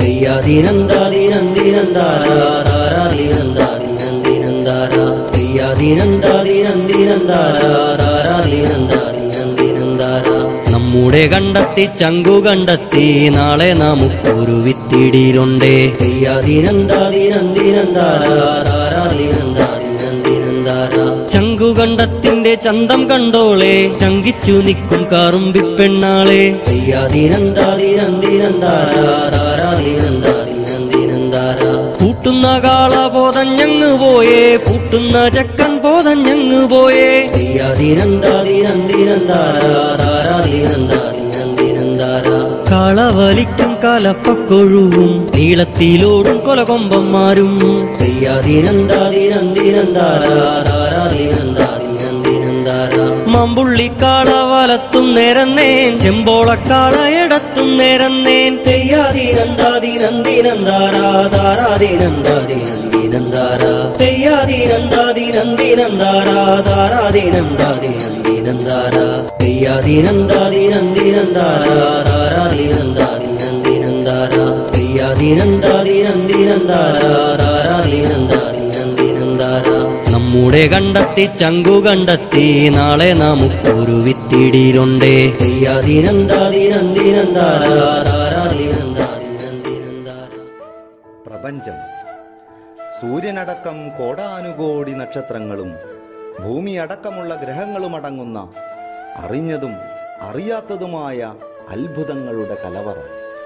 തെയ്യാതിനന്ദാതിനന്ദിനന്ദാരാ ധാരാതിനന്ദാതിനന്ദിനന്ദാരാ തെയ്യാതിനന്ദാതിനന്ദിനന്ദാരാ ധാരാതിനന്ദാതിനന്ദിനന്ദാരാ നമ്മുടെ കണ്ടെത്തി ചങ്കു കണ്ടെത്തി നാളെ നമുക്കൊരു വിത്തിടിയിലുണ്ടേ തെയ്യാതിനന്ദാതിനന്ദിനന്ദാരാ ധാരാതിനന്ദാതിനന്ദിനന്ദാരാ ചങ്കുകണ്ടത്തിന്റെ ചന്തം കണ്ടോളെ ചങ്കിച്ചു നിൽക്കും കാറുമ്പി പെണ്ണാളെ പൂട്ടുന്ന കാള പോതഞ്ഞങ്ങ് പോയേ പൂട്ടുന്ന ചക്കൻ പോതഞ്ഞങ്ങ് പോയേ കാള വലിക്കും കലപ്പക്കൊഴുവും നീളത്തിലോടും കൊലകൊമ്പന്മാരും മമ്പുള്ളിക്കാള വലത്തും നേരന്നേൻ ചെമ്പോളക്കാള ഇടത്തും നേരന്നേൻ തെയ്യാതിരന്താതിരന്തിനന്താരാ താരാതിരന്താതിരന്തിനന്താരാ തെയ്യാതിരന്താതിരന്തിനന്താരാ താരാതിരന്താതിരന്തിനന്താരാ തെയ്യാതിരന്താതിരന്തിനന്താരാ താരാതിരന്താതിരന്തിനന്താരാ തെയ്യാതിരന്താതിരന്തിനന്താരാ താരാതിരന്താതിരന്തിനന്താരാ നമ്മുടെ കണ്ടെത്തി ചങ്കു കണ്ടെത്തി നാളെ നമുക്കൊരു വിത്തിടിയിലുണ്ടേ തെയ്യാതിരന്താതിരന്തിനന്താരാ താരാതിരന്താതിരന്തിനന്താരാ പ്രപഞ്ചം സൂര്യനടക്കം കോടാനുകോടി നക്ഷത്രങ്ങളും ഭൂമിയടക്കമുള്ള ഗ്രഹങ്ങളും അടങ്ങുന്ന അറിഞ്ഞതും അറിയാത്തതുമായ അത്ഭുതങ്ങളുടെ കലവറ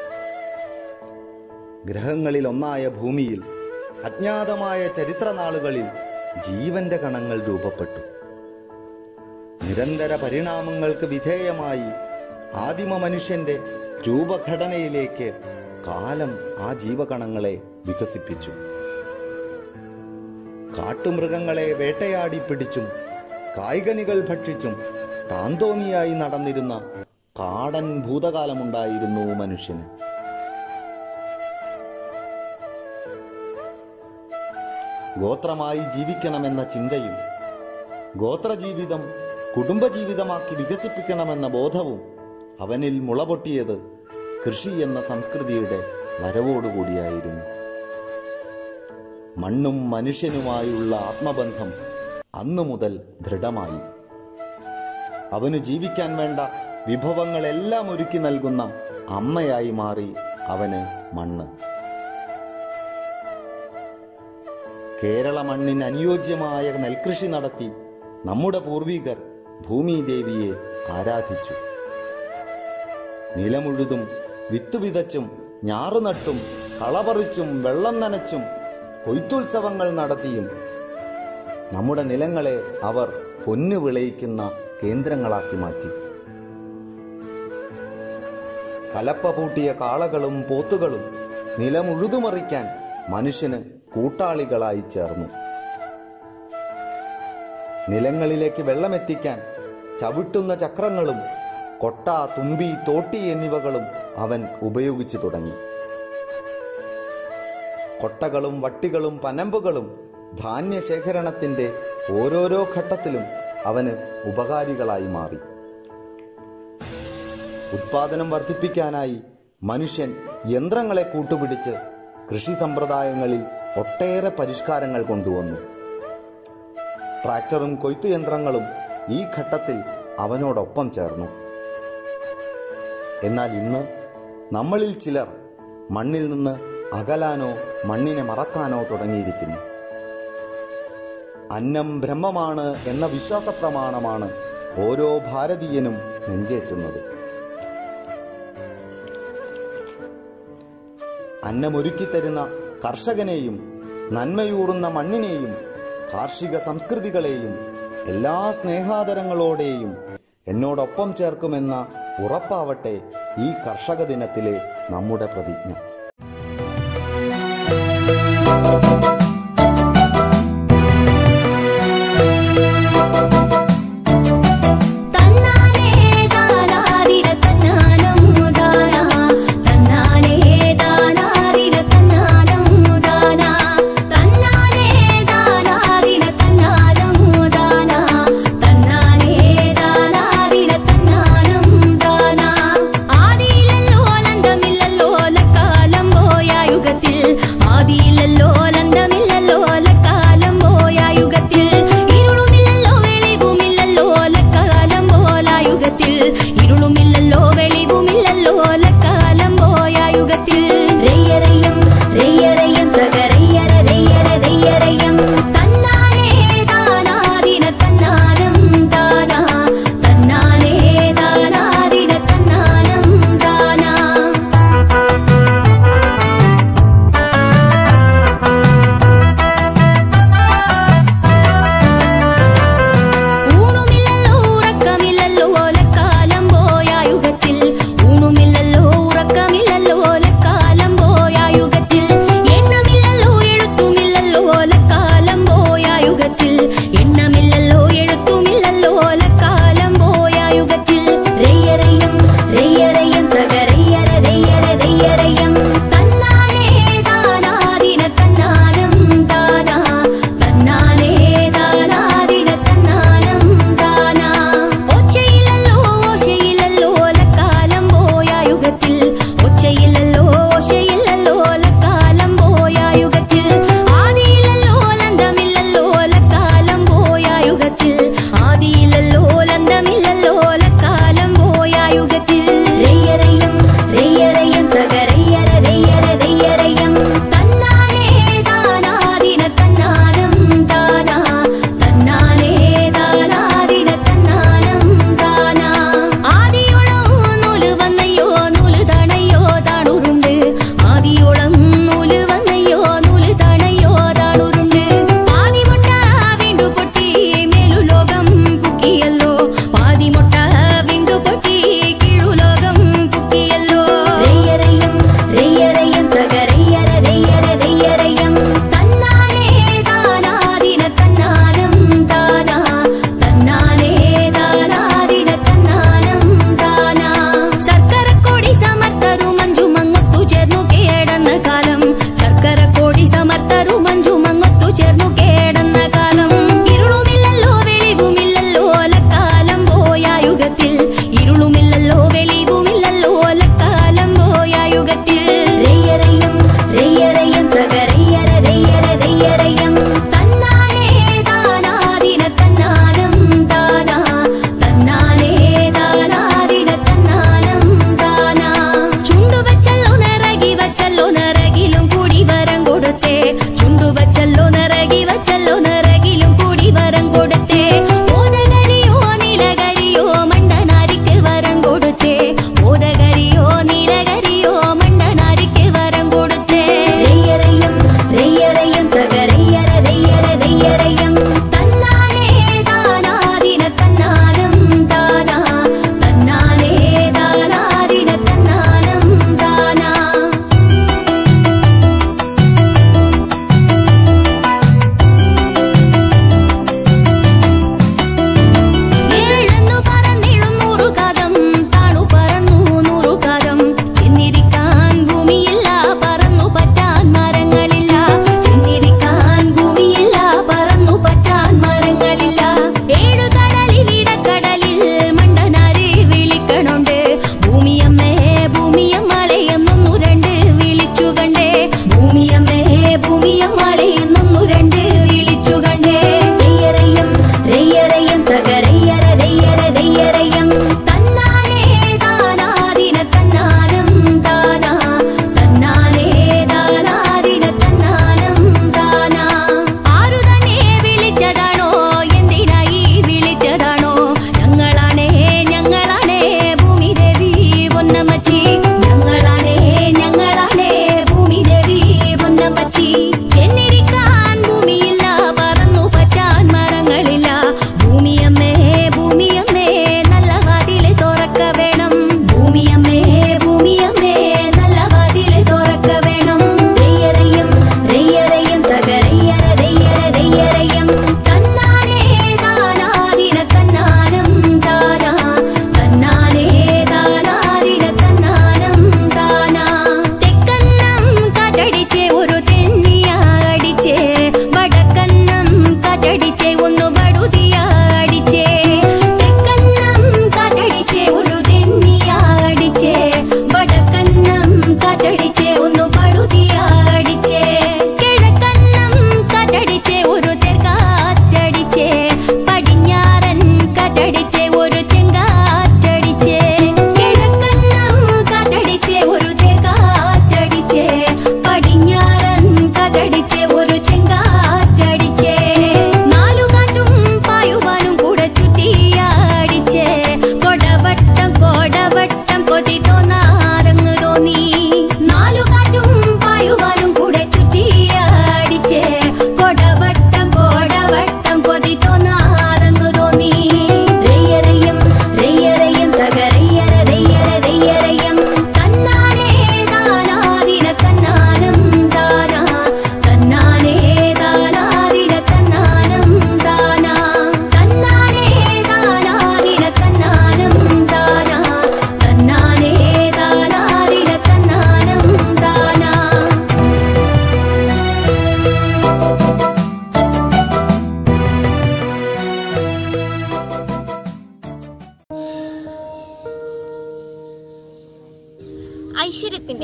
ഗ്രഹങ്ങളിൽ ഒന്നായ ഭൂമിയിൽ അജ്ഞാതമായ ചരിത്രനാളുകളിൽ ജീവന്റെ കണങ്ങൾ രൂപപ്പെട്ടു നിരന്തര പരിണാമങ്ങൾക്ക് വിധേയമായി ആദിമ മനുഷ്യന്റെ രൂപഘടനയിലേക്ക് കാലം ആ ജീവകണങ്ങളെ വികസിപ്പിച്ചു കാട്ടുമൃഗങ്ങളെ വേട്ടയാടി പിടിച്ചും കായ്കനികൾ ഭക്ഷിച്ചും താന്തോന്നിയായി നടന്നിരുന്ന കാടൻ ഭൂതകാലമുണ്ടായിരുന്നു മനുഷ്യന് ഗോത്രമായി ജീവിക്കണമെന്ന ചിന്തയും ഗോത്രജീവിതം കുടുംബജീവിതമാക്കി വികസിപ്പിക്കണമെന്ന ബോധവും അവനിൽ മുളപൊട്ടിയത് കൃഷി എന്ന സംസ്കൃതിയുടെ വരവോടുകൂടിയായിരുന്നു മണ്ണും മനുഷ്യനുമായുള്ള ആത്മബന്ധം അന്നു മുതൽ ദൃഢമായി അവന് ജീവിക്കാൻ വേണ്ട വിഭവങ്ങളെല്ലാം ഒരുക്കി നൽകുന്ന അമ്മയായി മാറി അവന് മണ്ണ് കേരള മണ്ണിന് അനുയോജ്യമായ നെൽകൃഷി നടത്തി നമ്മുടെ പൂർവികർ ഭൂമിദേവിയെ ആരാധിച്ചു നിലമുഴുതും വിത്ത് വിതച്ചും ഞാറുനട്ടും കളപറിച്ചും വെള്ളം നനച്ചും കൊയ്ത്തുത്സവങ്ങൾ നടത്തിയും നമ്മുടെ നിലങ്ങളെ അവർ പൊന്നു വിളയിക്കുന്ന കേന്ദ്രങ്ങളാക്കി മാറ്റി കലപ്പ പൂട്ടിയ കാളകളും പോത്തുകളും നിലമുഴുതുമറിക്കാൻ മനുഷ്യന് കൂട്ടാളികളായി ചേർന്നു നിലങ്ങളിലേക്ക് വെള്ളമെത്തിക്കാൻ ചവിട്ടുന്ന ചക്രങ്ങളും കൊട്ട തുമ്പി തോട്ടി എന്നിവകളും അവൻ ഉപയോഗിച്ചു തുടങ്ങി കൊട്ടകളും വട്ടികളും പനമ്പുകളും ധാന്യശേഖരണത്തിന്റെ ഓരോരോ ഘട്ടത്തിലും അവന് ഉപകാരികളായി മാറി ഉത്പാദനം വർദ്ധിപ്പിക്കാനായി മനുഷ്യൻ യന്ത്രങ്ങളെ കൂട്ടുപിടിച്ച് കൃഷി സമ്പ്രദായങ്ങളിൽ ഒട്ടേറെ പരിഷ്കാരങ്ങൾ കൊണ്ടുവന്നു ട്രാക്ടറും കൊയ്ത്തു യന്ത്രങ്ങളും ഈ ഘട്ടത്തിൽ അവനോടൊപ്പം ചേർന്നു എന്നാൽ ഇന്ന് നമ്മളിൽ ചിലർ മണ്ണിൽ നിന്ന് അകലാനോ മണ്ണിനെ മറക്കാനോ തുടങ്ങിയിരിക്കുന്നു അന്നം ബ്രഹ്മമാണ് എന്ന വിശ്വാസ പ്രമാണമാണ് ഓരോ ഭാരതീയനും നെഞ്ചേറ്റുന്നത് അന്നമൊരുക്കി തരുന്ന കർഷകനെയും നന്മയൂറുന്ന മണ്ണിനെയും കാർഷിക സംസ്കൃതികളെയും എല്ലാ സ്നേഹാദരങ്ങളോടെയും എന്നോടൊപ്പം ചേർക്കുമെന്ന ഉറപ്പാവട്ടെ ഈ കർഷക ദിനത്തിലെ നമ്മുടെ പ്രതിജ്ഞ തന്നാനേ താനാരിട തന്നാനം താനാ തന്നാനേ താനാരിട തന്നാനം താനാ തന്നാനേ താനാരിട തന്നാനം താനാ തന്നാനേ താനാരിട തന്നാനം താനാ ആദിയിലല്ലോ അനന്തമില്ലല്ലോ ലക്കാലം പോയ ഓശയില്ലല്ലോ ഓശയില്ലല്ലോ ലക്കാലം പോയ യുഗത്തിൽ ആദിയില്ലല്ലോ ലന്തമില്ലല്ലോ ലക്കാലം പോയ യുഗത്തിൽ ആദിയില്ലല്ലോ ലന്തമില്ലല്ലോ ലക്കാലം പോയ യുഗത്തിൽ രയ്യരയ്യം രയ്യരയ്യം തകരയ്യര രയ്യര രയ്യരയ്യം തന്നാനേ താനാദിന തന്നാനം താനാ തന്നാനേ താനാദിന തന്നാനം താനാ ആദിയുള്ളോ നൂല് വന്നയ്യോ നൂല് തണയ്യോ താണുരു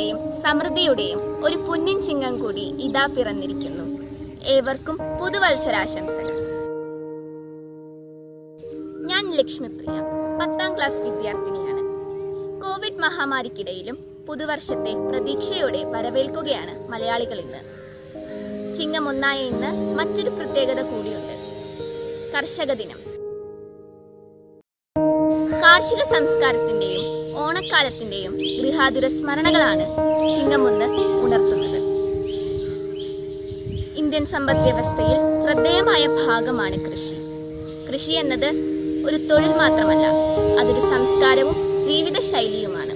ഐശ്വര്യത്തിന്റെയും സമൃദ്ധിയുടെയും ഒരു പുണ്യൻ ചിങ്ങം കൂടി ഇതാ പിറന്നിരിക്കുന്നു ഏവർക്കും പുതുവത്സരാശംസകൾ ഞാൻ ലക്ഷ്മിപ്രിയ പത്താം ക്ലാസ് വിദ്യാർത്ഥിനിയാണ് കോവിഡ് മഹാമാരിക്കിടയിലും പുതുവർഷത്തെ പ്രതീക്ഷയോടെ വരവേൽക്കുകയാണ് മലയാളികൾ ഇന്ന് ചിങ്ങം ഒന്നായ ഇന്ന് മറ്റൊരു പ്രത്യേകത കൂടിയുണ്ട് കർഷക ദിനം കാർഷിക സംസ്കാരത്തിന്റെയും ഓണക്കാലത്തിന്റെയും ഗൃഹാതുര സ്മരണകളാണ് ചിങ്ങമൊന്ന് ഉണർത്തുന്നത് ഇന്ത്യൻ സമ്പദ് വ്യവസ്ഥയിൽ ശ്രദ്ധേയമായ ഭാഗമാണ് കൃഷി കൃഷി എന്നത് ഒരു തൊഴിൽ മാത്രമല്ല അതൊരു സംസ്കാരവും ജീവിത ശൈലിയുമാണ്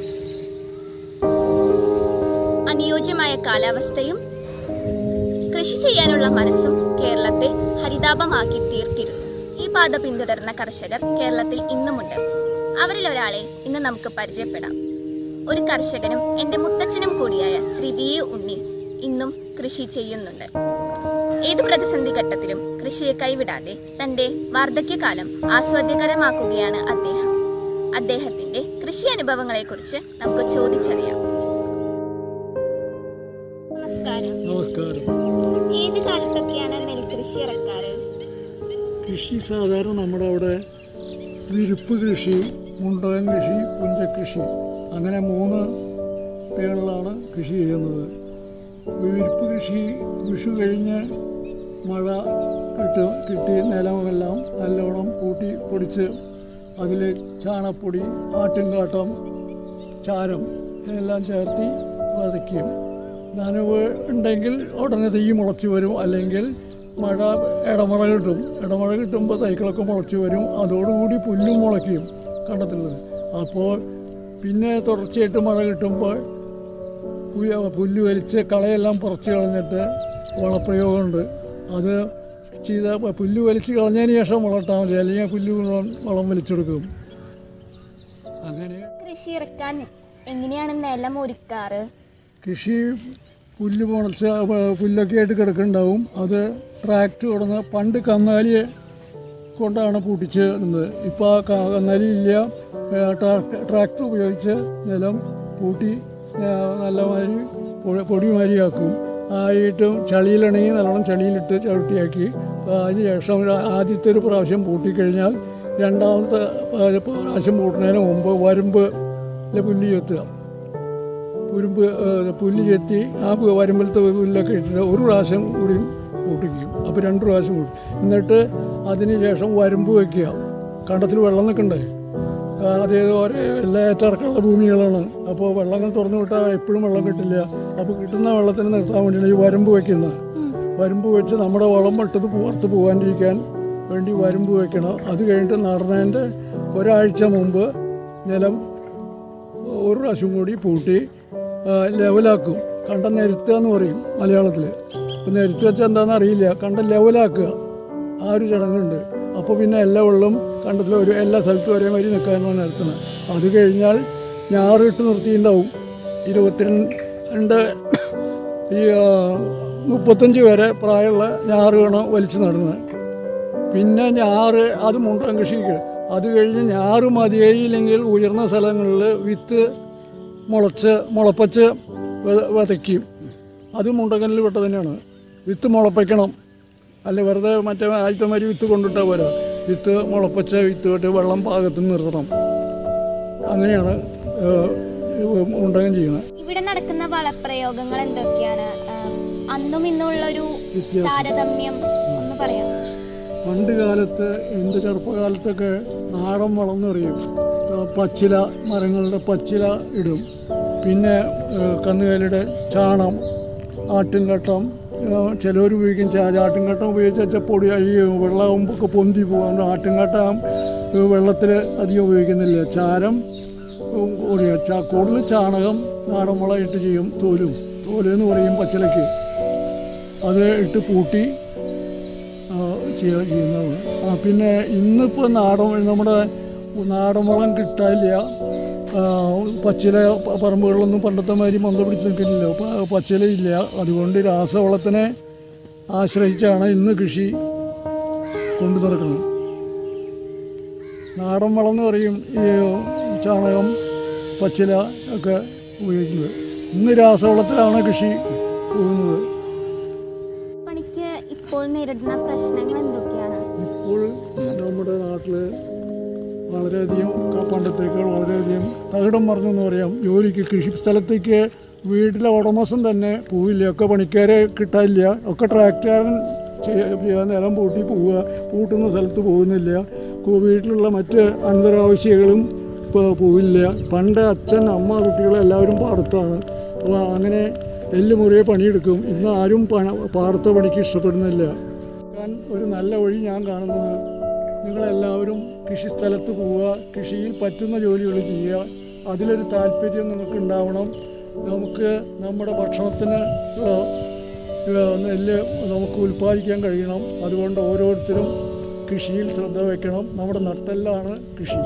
അനുയോജ്യമായ കാലാവസ്ഥയും കൃഷി ചെയ്യാനുള്ള മനസ്സും കേരളത്തെ ഹരിതാപമാക്കി തീർത്തിരുന്നു ഈ പാത പിന്തുടർന്ന കർഷകർ കേരളത്തിൽ ഇന്നുമുണ്ട് അവരിൽ ഒരാളെ ഇന്ന് നമുക്ക് പരിചയപ്പെടാം ഒരു കർഷകനും എന്റെ മുത്തച്ഛനും കൂടിയായ ശ്രീ വി എ ഉണ്ണി ഇന്നും കൃഷി ചെയ്യുന്നുണ്ട് ഏത് പ്രതിസന്ധി ഘട്ടത്തിലും കൃഷിയെ കൈവിടാതെ തന്റെ വാർദ്ധക്യകാലം ആസ്വാദ്യകരമാക്കുകയാണ് അദ്ദേഹം അദ്ദേഹത്തിന്റെ കൃഷി അനുഭവങ്ങളെക്കുറിച്ച് നമുക്ക് ചോദിച്ചറിയാം നമസ്കാരം നമസ്കാരം ഏത് കാലത്തൊക്കെയാണ് നെൽകൃഷി ഇറക്കാറ് കൃഷി സാധാരണ നമ്മുടെ അവിടെ വിരിപ്പ് കൃഷി മുണ്ടകൻ കൃഷി പുഞ്ചകൃഷി അങ്ങനെ മൂന്ന് ഇടങ്ങളിലാണ് കൃഷി ചെയ്യുന്നത് വിരിപ്പ് കൃഷി വിഷു കഴിഞ്ഞ് മഴ കിട്ട് കിട്ടി നിലമെല്ലാം നല്ലോണം കൂട്ടി പൊടിച്ച് അതിൽ ചാണപ്പൊടി ആട്ടുംകാട്ടം ചാരം ഇതെല്ലാം ചേർത്തി വതയ്ക്കും നനവ് ഉണ്ടെങ്കിൽ ഉടനെ തീ മുളച്ച് വരും അല്ലെങ്കിൽ മഴ ഇടമഴ കിട്ടും ഇടമഴ കിട്ടുമ്പോൾ തൈക്കളൊക്കെ മുളച്ച് വരും അതോടുകൂടി പുല്ലും മുളയ്ക്കും കണ്ടത്തുള്ളത് അപ്പോൾ പിന്നെ തുടർച്ചയായിട്ട് മഴ കിട്ടുമ്പോൾ പുല്ല് പുല്ല് വലിച്ച് കളയെല്ലാം പറിച്ച് കളഞ്ഞിട്ട് വളപ്രയോഗമുണ്ട് അത് ചെയ്ത പുല്ല് വലിച്ച് കളഞ്ഞതിന് ശേഷം വളർത്താൽ മതി അല്ലെങ്കിൽ പുല്ല് മുഴുവൻ വളം വലിച്ചെടുക്കും അങ്ങനെ കൃഷി ഇറക്കാൻ എങ്ങനെയാണ് നിലം ഒരുക്കാറ് കൃഷി പുല്ല് മുളച്ച് പ- പുല്ലൊക്കെ ആയിട്ട് കിടക്കുന്നുണ്ടാവും അത് ട്രാക്ടർ കൊടുന്ന് പണ്ട് കന്നാലി കൊണ്ടാണ് പൂട്ടിച്ച് ഇരുന്നത് ഇപ്പോൾ ആ ക- കന്നാലി ഇല്ല ഏ, ട്രാ- ട്രാക്ടർ ഉപയോഗിച്ച് നിലം പൂട്ടി ഏ, നല്ല മാതിരി പൊ- പൊടി മാതിരിയാക്കും ആയിട്ടും ചളിയിലാണെങ്കിൽ നല്ലോണം ചളിയിലിട്ട് ചവിട്ടിയാക്കി അപ്പോൾ അതിന് ശേഷം ഒരു ആദ്യത്തെ ഒരു പ്രാവശ്യം പൂട്ടിക്കഴിഞ്ഞാൽ രണ്ടാമത്തെ പ്രാ- പ്രാവശ്യം പൂട്ടുന്നതിന് മുമ്പ് വരമ്പ് പുല്ല് ചെത്തുക പുരുമ്പ് ഏഹ്, പുല്ല് ചെത്തി ആ പു- വരുമ്പലത്തെ പുല്ലൊക്കെ ഇട്ടിട്ട് ഒരു പ്രാവശ്യം കൂടി കൂട്ടിക്കും അപ്പോൾ രണ്ട് പ്രാവശ്യം കൂട്ടി എന്നിട്ട് അതിന് ശേഷം വരമ്പ് വയ്ക്കുക കണ്ടത്തിൽ വെള്ളം നിൽക്കണ്ടേ ആ, അത് ഒരേ എല്ലാ ഏറ്ററക്കുള്ള ഭൂമികളാണ് അപ്പോൾ വെള്ളങ്ങൾ തുറന്നു വിട്ടാൽ എപ്പോഴും വെള്ളം കിട്ടില്ല അപ്പോൾ കിട്ടുന്ന വെള്ളത്തിന് നിർത്താൻ വേണ്ടിയാണ് ഈ വരമ്പ് വയ്ക്കുന്നത് വരമ്പ് വെച്ച് നമ്മുടെ വളം വിട്ടത് പുറത്ത് പോകാണ്ടിരിക്കാൻ വേണ്ടി വരമ്പ് വയ്ക്കണം അത് കഴിഞ്ഞിട്ട് നടന്നതിൻ്റെ ഒരാഴ്ച മുമ്പ് നിലം ഒരു പ്രാവശ്യം കൂടി പൂട്ടി ആ, ലെവലാക്കും കണ്ടം നിരത്തുക എന്ന് പറയും മലയാളത്തിൽ അപ്പോൾ നിരത്തി വെച്ചാൽ എന്താണെന്ന് അറിയില്ല കണ്ടം ലെവലാക്കുക ആ ഒരു ചടങ്ങുണ്ട് അപ്പോൾ പിന്നെ എല്ലാ വെള്ളം കണ്ടത്തിൽ ഒരു എല്ലാ സ്ഥലത്തും ഒരേ മാതിരി നിൽക്കാനാണ് നിരത്തുന്നത് അത് കഴിഞ്ഞാൽ ഞാറിട്ട് നിർത്തിയിട്ടുണ്ടാവും ഇരുപത്തിരണ്ട് ഈ ആ, മുപ്പത്തഞ്ച് വരെ പ്രായമുള്ള ഞാറ് വേണം വലിച്ചു നടുന്നത് പിന്നെ ഞാറ് അത് മുണ്ടൻ കൃഷിക്ക് അത് കഴിഞ്ഞ് ഞാറ് മതിയായില്ലെങ്കിൽ ഉയർന്ന സ്ഥലങ്ങളിൽ വിത്ത് മുളച്ച് മുളപ്പച്ച് വെ- വിതയ്ക്കും അത് മുണ്ടകനിൽ പെട്ട തന്നെയാണ് വിത്ത് മുളപ്പിക്കണം അല്ല വെറുതെ മറ്റേ ആദ്യത്തെ മാതിരി വിത്ത് കൊണ്ടിട്ടാൽ പോരാ വിത്ത് മുളപ്പച്ച വിത്ത് തൊട്ട് വെള്ളം പാകത്തിന് നിർത്തണം അങ്ങനെയാണ് ഏഹ്, മുണ്ടകൻ ചെയ്യുന്നത് ഇവിടെ നടക്കുന്ന വളപ്രയോഗങ്ങൾ എന്തൊക്കെയാണ് ആഹ് അന്നും ഇന്നുള്ളൊരു വ്യത്യാസം. താരതമ്യം ഒന്ന് പറയാം പണ്ട് കാലത്ത് എൻ്റെ ചെറുപ്പകാലത്തൊക്കെ നാടൻ വളം എന്ന് പറയും ത- പച്ചില മരങ്ങളുടെ പച്ചില ഇടും പിന്നെ ഏഹ്, കന്നുകാലിയുടെ ചാണം ആട്ടിൻകട്ടം ചിലവർ ഉപയോഗിക്കും ചാ- ആട്ടിൻകട്ടം ഉപയോഗിച്ച് വെച്ചാൽ പൊടി ഈ വെള്ളമാകുമ്പോൾ പൊന്തി പോകും ആട്ടിൻകട്ടം വെള്ളത്തിൽ അധികം ഉപയോഗിക്കുന്നില്ല ചാരം ഉം, ഒരു ചാ- കൂടുതൽ ചാണകം നാടൻ വളം ഇട്ട് ചെയ്യും തോലും തോല് എന്ന് പറയും പച്ചിലയ്ക്ക് അത് ഇട്ട് പൂട്ടി ആ, ചെയ്യുക ചെയ്യുന്നതാണ് ആ പിന്നെ ഇന്നിപ്പോൾ നാടൻ നമ്മുടെ നാടൻ വളം കിട്ടാനില്ല ആ, പച്ചില പ- പറമ്പുകളിലൊന്നും പണ്ടത്തെ മാതിരി മന്ത പിടിച്ച് നിൽക്കുന്നില്ല പ- പച്ചില ഇല്ല അതുകൊണ്ട് രാസവളത്തിനെ ആശ്രയിച്ചാണ് ഇന്ന് കൃഷി കൊണ്ടു നടക്കുന്നത് നാടൻ വളം എന്ന് പറയും ഈ ചാണകം പച്ചില ഒക്കെ ഉപയോഗിക്കുന്നത് ഇന്ന് രാസവളത്തിലാണ് കൃഷി പോകുന്നത് പണിക്ക് ഇപ്പോൾ നേരിടുന്ന പ്രശ്നങ്ങൾ എന്തൊക്കെയാണ് ഇപ്പോൾ നമ്മുടെ നാട്ടിൽ വളരെയധികം ക- പണ്ടത്തേക്കാൾ വളരെയധികം തകിടം മറിഞ്ഞെന്ന് പറയാം ജോലിക്ക് കൃഷി സ്ഥലത്തേക്ക് വീട്ടിലെ ഉടമസ്ഥൻ തന്നെ പോവില്ല ഒക്കെ പണിക്കാരെ കിട്ടാനില്ല ഒക്കെ ട്രാക്ടറുകാരൻ ചെയ്യ- ചെയ്യാൻ നിലം പൂട്ടി പോവുക പൂട്ടുന്ന സ്ഥലത്ത് പോകുന്നില്ല കു- വീട്ടിലുള്ള മറ്റ് അന്തരാവശ്യങ്ങളും ഇപ്പോൾ പോവില്ല പണ്ട് അച്ഛൻ അമ്മ കുട്ടികളെല്ലാവരും പാടത്താണ് അപ്പോൾ അങ്ങനെ എല്ലുമുറിയെ പണിയെടുക്കും ഇന്ന് ആരും പണ പാടത്തെ പണിക്ക് ഇഷ്ടപ്പെടുന്നില്ല ഞാൻ ഒരു നല്ല വഴി ഞാൻ കാണുന്നത് നിങ്ങളെല്ലാവരും കൃഷിസ്ഥലത്ത് പോവുക കൃഷിയിൽ പറ്റുന്ന ജോലികൾ ചെയ്യുക അതിലൊരു താല്പര്യം നിങ്ങൾക്ക് ഉണ്ടാവണം നമുക്ക് നമ്മുടെ ഭക്ഷണത്തിന് ആ, ആ, നെല്ല് നമുക്ക് ഉൽപ്പാദിക്കാൻ കഴിയണം അതുകൊണ്ട് ഓരോരുത്തരും കൃഷിയിൽ ശ്രദ്ധ വയ്ക്കണം നമ്മുടെ നട്ടെല്ലാണ് കൃഷി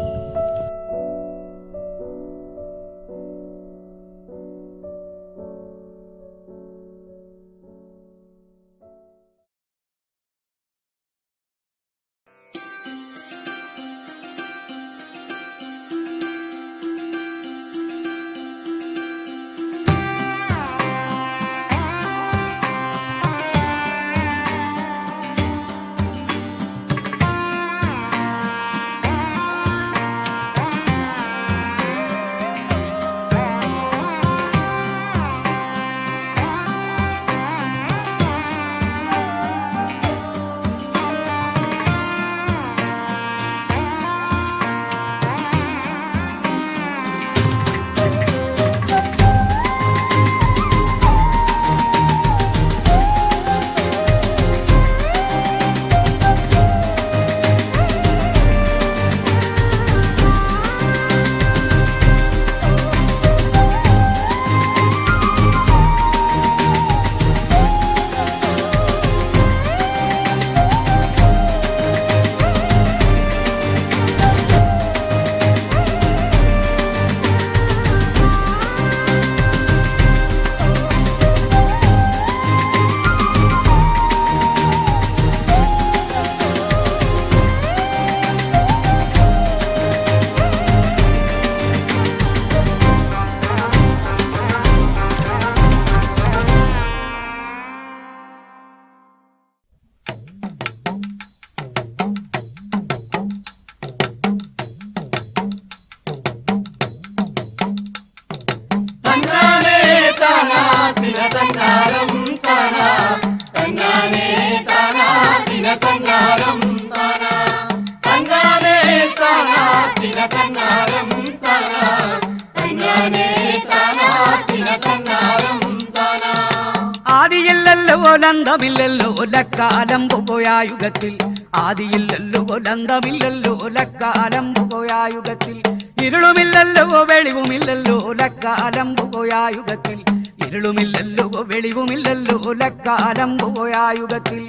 ആദിയില്ലല്ലോ ലന്തമില്ലല്ലോ ലക്കാലം പുകയായുഗത്തിൽ ആദിയില്ലല്ലോ ലന്തമില്ലല്ലോ ലക്കാലം പുകയായുഗത്തിൽ ഇരുളുമില്ലല്ലോ വെളിവുമില്ലല്ലോ ലക്കാലം പുകയായുഗത്തിൽ ഇരുളുമില്ലല്ലോ വെളിവുമില്ലല്ലോ ലക്കാലം പുകയായുഗത്തിൽ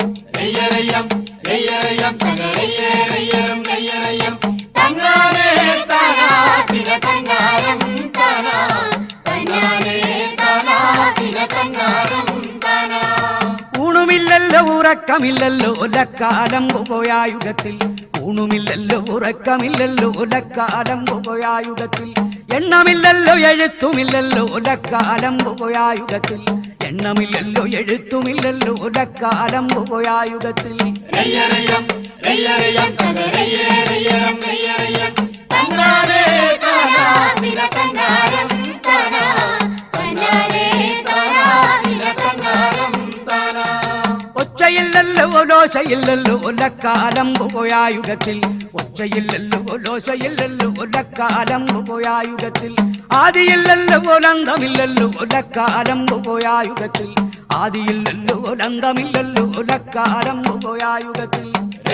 ഊണുമില്ലല്ലോ ഉറക്കമില്ലല്ലോ ലക്കാലം പുകയായുഗത്തിൽ ഊണുമില്ലല്ലോ ഉറക്കമില്ലല്ലോ ലക്കാലം പുകയായുഗത്തിൽ എണ്ണമില്ലല്ലോ എഴുത്തുമില്ലല്ലോ ലക്കാലം പുകയായുഗത്തിൽ എണ്ണമില്ലല്ലോ എഴുത്തുമില്ലല്ലോ ലക്കാലം പുകയായുഗത്തിൽ ഒച്ചയില്ലല്ലോ ലോശയില്ലല്ലോ ലക്കാലം പുകയായുഗത്തിൽ ഒച്ചയില്ലല്ലോ ലോശയില്ലല്ലോ ലക്കാലം പുകയായുഗത്തിൽ ആദിയില്ലല്ലോ ലന്തമില്ലല്ലോ ലക്കാലം പുകയായുഗത്തിൽ ആദിയില്ലല്ലോ ലന്തമില്ലല്ലോ ലക്കാലം പുകയായുഗത്തിൽ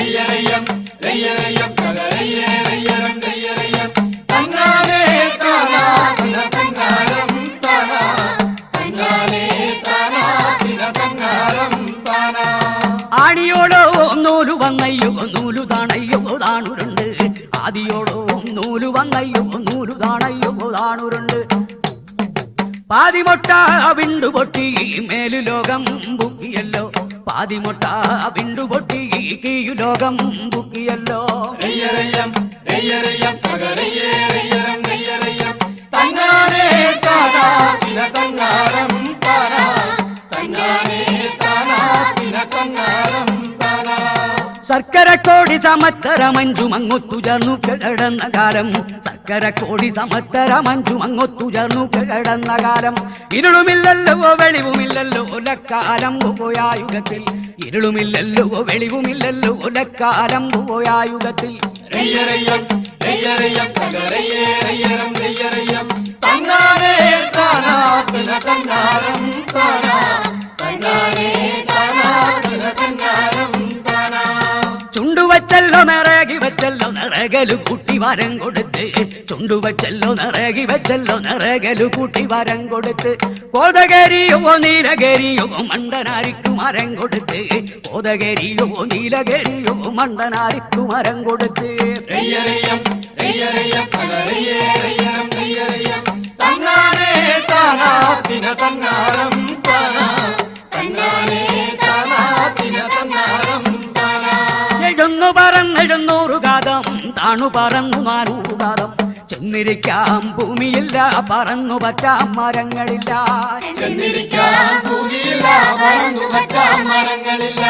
ആണിയോടോ നൂലു വന്നയ്യോ നൂലു താണയ്യോ താണുരുണ്ട് ആദിയോടോ നൂലു വന്നയ്യോ നൂലു താണയ്യോ താണുരുണ്ട് പാതിമൊട്ട വിണ്ടു പൊട്ടി മേലു ലോകം ബുക്കിയല്ലോ പാതിമൊട്ട വിണ്ടു പൊട്ടി കീയു ലോകം ബുക്കിയല്ലോ തന്നാ തന്നാരേ താനാ തിന തന്നാരം താനാ തന്നാരേ താനാ തിന തന്നാരം താനാ ശർക്കര കോടി സമത്തര മഞ്ജു മങ്ങൊത്തു ചേർന്നു കിടന്ന കാലം ശർക്കര കോടി സമത്തര മഞ്ജു മങ്ങൊത്തു ചേർന്നു കിടന്ന കാലം ഇരുളുമില്ലല്ലോ വെളിവുമില്ലല്ലോ ഒലക്കാലം പോയായുഗത്തിൽ ഇരുളുമില്ലല്ലോ വെളിവുമില്ലല്ലോ ഒലക്കാലം പോയായുഗത്തിൽ രയ്യരയ്യം രയ്യരയ്യം തകരയ്യേ രയ്യരം രയ്യരയ്യം തന്നാരേ താനാ തിന തന്നാരം താനാ തന്നാരേ താനാ തിന തന്നാരം താനാ ചുണ്ടുവച്ചല്ലോ നിറകി വെച്ചല്ലോ നിറകലു കൂട്ടി വരം കൊടുത്ത് ചുണ്ടുവച്ചല്ലോ നിറകി വെച്ചല്ലോ നിറകലു കൂട്ടി വരം കൊടുത്ത് കോതകരിയോ നീലകരിയോ മണ്ടനാരിക്കു മരം കൊടുത്ത് കോതകരിയോ നീലകരിയോ മണ്ടനാരിക്കു മരം കൊടുത്ത് രയ്യരയ്യം രയ്യരയ്യം തകരയ്യേ രയ്യരം രയ്യരയ്യം തന്നാരേ താനാ തിന തന്നാരം താനാ തന്നാരേ താനാ തിന തന്നാരം താനാ എഴുന്നു പറന്നെഴുന്നൂറു കാതം താണു പറന്നു നാനൂറു കാതം ചെന്നിരിക്കാം ഭൂമിയില്ല പറന്നു പറ്റാം മരങ്ങളില്ല ചെന്നിരിക്കാൻ ഭൂമിയില്ല പറന്നു പറ്റാൻ മരങ്ങളില്ല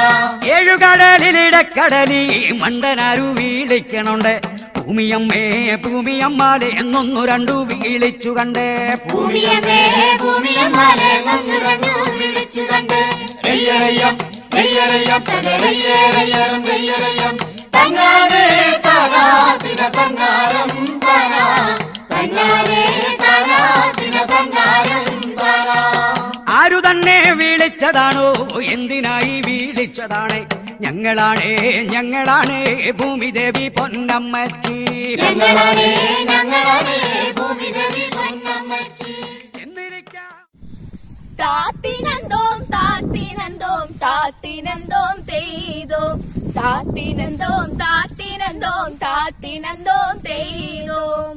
ഏഴുകടലിലിടക്കടലി മണ്ടനാരു വീളിക്കണുണ്ട് ഭൂമിയമ്മേ ഭൂമിയമ്മാലെ എന്നൊന്നു രണ്ടു വീളിച്ചു കണ്ടേ ഭൂമിയമ്മേ ഭൂമിയമ്മാലെ നന്നു കണ്ടു വിളിച്ചു കണ്ട് രയ്യരയ്യം രയ്യരയ്യം തകരയ്യേ രയ്യരം രയ്യരയ്യം തന്നാരേ താനാ തിന തന്നാരം താനാ തന്നാരേ താനാ തിന തന്നാരം താനാ ആരു തന്നെ വീളിച്ചതാണോ എന്തിനായി വീളിച്ചതാണ് ഞങ്ങളാണേ ഞങ്ങളാണേ ഭൂമിദേവി പൊന്നമ്മച്ചി ഞങ്ങളാണേ ഞങ്ങളാണേ ഭൂമിദേവി പൊന്നമ്മച്ചി എന്നിരിക്കാം താത്തിനന്തോം താത്തിനന്തോം താത്തിനന്തോം തെയ്തോം താത്തിനന്തോം താത്തിനന്തോം താത്തിനന്തോം തെയ്തോം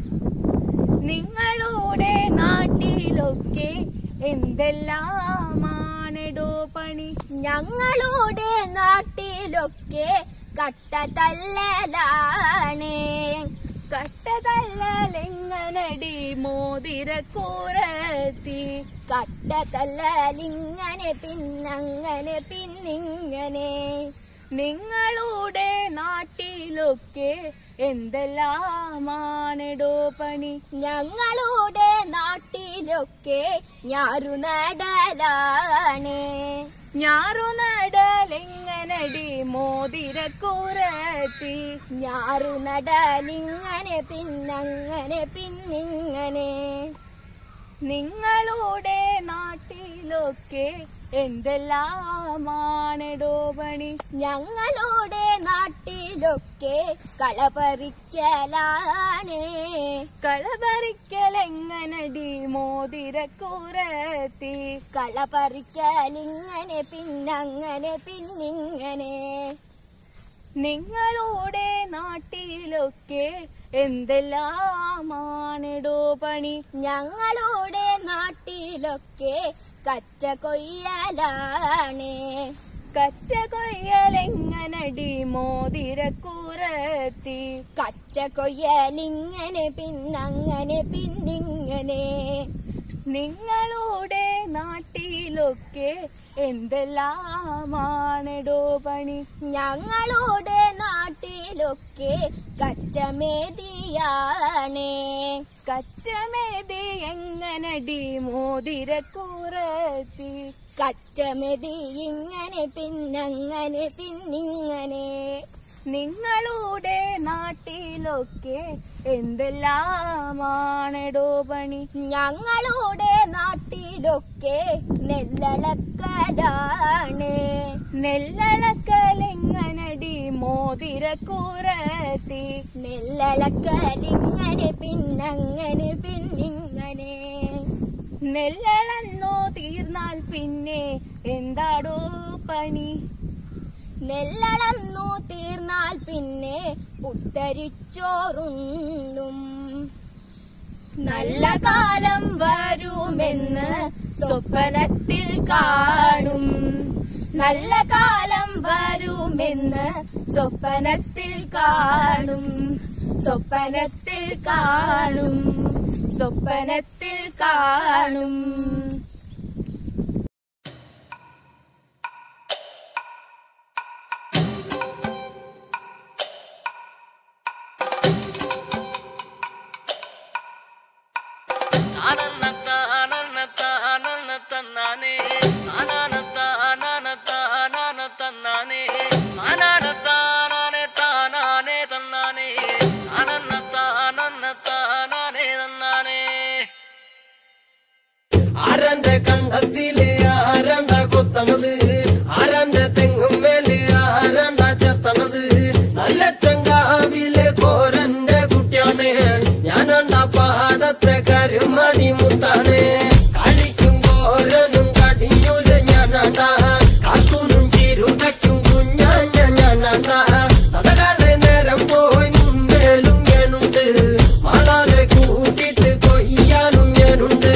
നിങ്ങളുടെ നാട്ടിലൊക്കെ എന്തെല്ലാമാണെടോ പണി ഞങ്ങളുടെ നാട്ടിലൊക്കെ കട്ടതല്ലലാണ് കട്ടതല്ലലെങ്ങനടി മോതിരക്കൂറത്തി കട്ടതല്ലലിങ്ങനെ പിന്നങ്ങനെ പിന്നിങ്ങനെ നിങ്ങളുടെ നാട്ടിലൊക്കെ എന്തെല്ലാമാണെടോ പണി ഞങ്ങളുടെ നാട്ടിലൊക്കെ ഞാറു നടലാണ് ഞാറു നടലെങ്ങനടി മോതിരക്കൂറത്തി ഞാറു നടലിങ്ങനെ പിന്നങ്ങനെ പിന്നിങ്ങനെ നിങ്ങളുടെ നാട്ടിലൊക്കെ എന്തെല്ലാമാണെടോ പണി ഞങ്ങളുടെ നാട്ടിലൊക്കെ കളപറിക്കലാണ് കളപറിക്കൽ എങ്ങനടി മോതിരക്കൂറത്തി കളപറിക്കലിങ്ങനെ പിന്നങ്ങനെ പിന്നിങ്ങനെ നിങ്ങളുടെ നാട്ടിലൊക്കെ എന്തെല്ലാമാണെടോ പണി ഞങ്ങളുടെ നാട്ടിലൊക്കെ കച്ച കൊയ്യലാണ് കച്ച കൊയ്യലെങ്ങനടി മോതിരക്കൂറത്തി കച്ച കൊയ്യലിങ്ങനെ പിന്നങ്ങനെ പിന്നിങ്ങനെ നിങ്ങളുടെ നാട്ടിലൊക്കെ എന്തെല്ലാമാണെടോ പണി ഞങ്ങളുടെ നാട്ടിലൊക്കെ കച്ചമേതിയാണ് കച്ചമേതി എങ്ങനടി മോതിരക്കൂറത്തി കച്ചമെതി ഇങ്ങനെ പിന്നങ്ങനെ പിന്നിങ്ങനെ നിങ്ങളുടെ നാട്ടിലൊക്കെ എന്തെല്ലാമാണെടോ പണി ഞങ്ങളുടെ നാട്ടിലൊക്കെ നെല്ലളക്കലാണ് നെല്ലളക്കലെങ്ങനടി മോതിരക്കൂറത്തി നെല്ലളക്കലിങ്ങനെ പിന്നങ്ങനെ പിന്നിങ്ങനെ നെല്ലളന്നോ തീർന്നാൽ പിന്നെ എന്താടോ പണി നെല്ലളന്നു തീർന്നാൽ പിന്നെ ഉത്തരിച്ചോറുണ്ണും നല്ല കാലം വരുമെന്ന് സ്വപ്നത്തിൽ കാണും നല്ല കാലം വരുമെന്ന് സ്വപ്നത്തിൽ കാണും സ്വപ്നത്തിൽ കാണും സ്വപ്നത്തിൽ കാണും ആരന്റെ കണ്ടത്തില് ആരണ്ട കൊത്തണത് ആരന്റെ തെങ്ങും മേല് ആരണ്ട ചെത്തണത് നല്ല ചങ്കാവിലെ കോരന്റെ കുട്ടിയാണ് ഞാനണ്ട പാടത്തെ കരുമണി മുത്താണ് കളിക്കും കോരനും കടിഞ്ഞൂല് ഞാനണ്ട കാത്തൂനും ചിരുതയ്ക്കും കുഞ്ഞാഞ്ഞ ഞാനണ്ട നടകാടെ നേരം പോയി മുമ്പേലും ഞാനുണ്ട് മാളാലെ കൂട്ടിട്ട് കൊയ്യാനും ഞാനുണ്ട്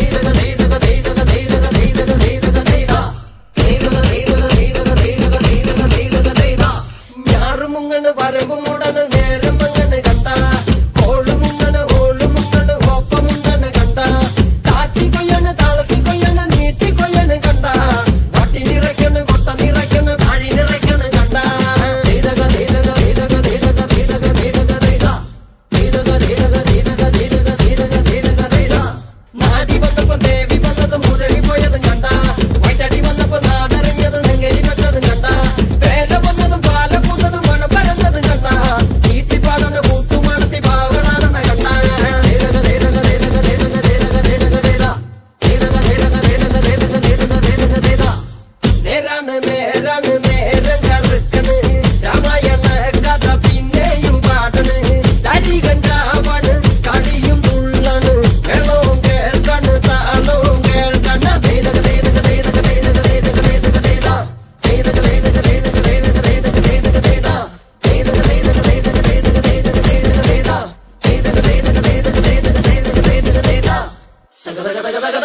ഞാറുമുങ്ങണ് വരമ്പ് മുടണ് നേരം മങ്ങണ് കണ്ട കോളുമുങ്ങണ് ഓളുമുങ്ങണ് ഒപ്പമുങ്ങണ് കണ്ട കാറ്റി കൊയ്യണ് താളത്തി കൊയ്യണ് നീട്ടി കൊയ്യണ് കണ്ട വട്ടി നിറയ്ക്കണ് കൊട്ട നിറയ്ക്കണ് താഴി നിറയ്ക്കണ് കണ്ട ദൈതക ദൈതക ദൈതക ദൈതക ദൈതക ദൈതക ദൈത ദൈതക ദൈതക ദൈതക ദൈതക ദൈതക ദൈതക ദൈത നാടി വന്നപ്പോ ദേവി വന്നതും മുരവി പോയതും കണ്ട വൈറ്റടി വന്നപ്പോ നാടറിഞ്ഞത് നെങ്കരി വെച്ചതും കണ്ട വേല വന്നതും പാല പൂത്തതും മണം പരന്നതും കണ്ട വീട്ടിപ്പാടന്ന് കൂത്തുമാടത്തി പാവണാണെന്ന കണ്ട ദൈതക ദൈതക ദൈതക ദൈതക ദൈതക ദൈതക ദൈത ദൈതക ദൈതക ദൈതക ദൈതക ദൈതക ദൈതക ദൈത നേരാണ് നേരാണ് നേരം കറുക്കണ് രാമായണ കഥ പിന്നെയും പാടണ് തരി കഞ്ചാവാണ് കളിയും തുള്ളണ് വെള്ളവും കേൾക്കണ് താളവും കേൾക്കണ ദൈതക ദൈതക ദൈതക ദൈതക ദൈതക ദൈതക ദൈത ദൈതക ദൈതക ദൈതക ദൈതക ദൈതക ദൈതക ദൈത ദൈതക ദൈതക ദൈതക ദൈതക ദൈതക ദൈതക ദൈത ദൈതക ദൈതക ദൈതക ദൈതക ദൈതക ദൈതക ദൈത തക തക തക തക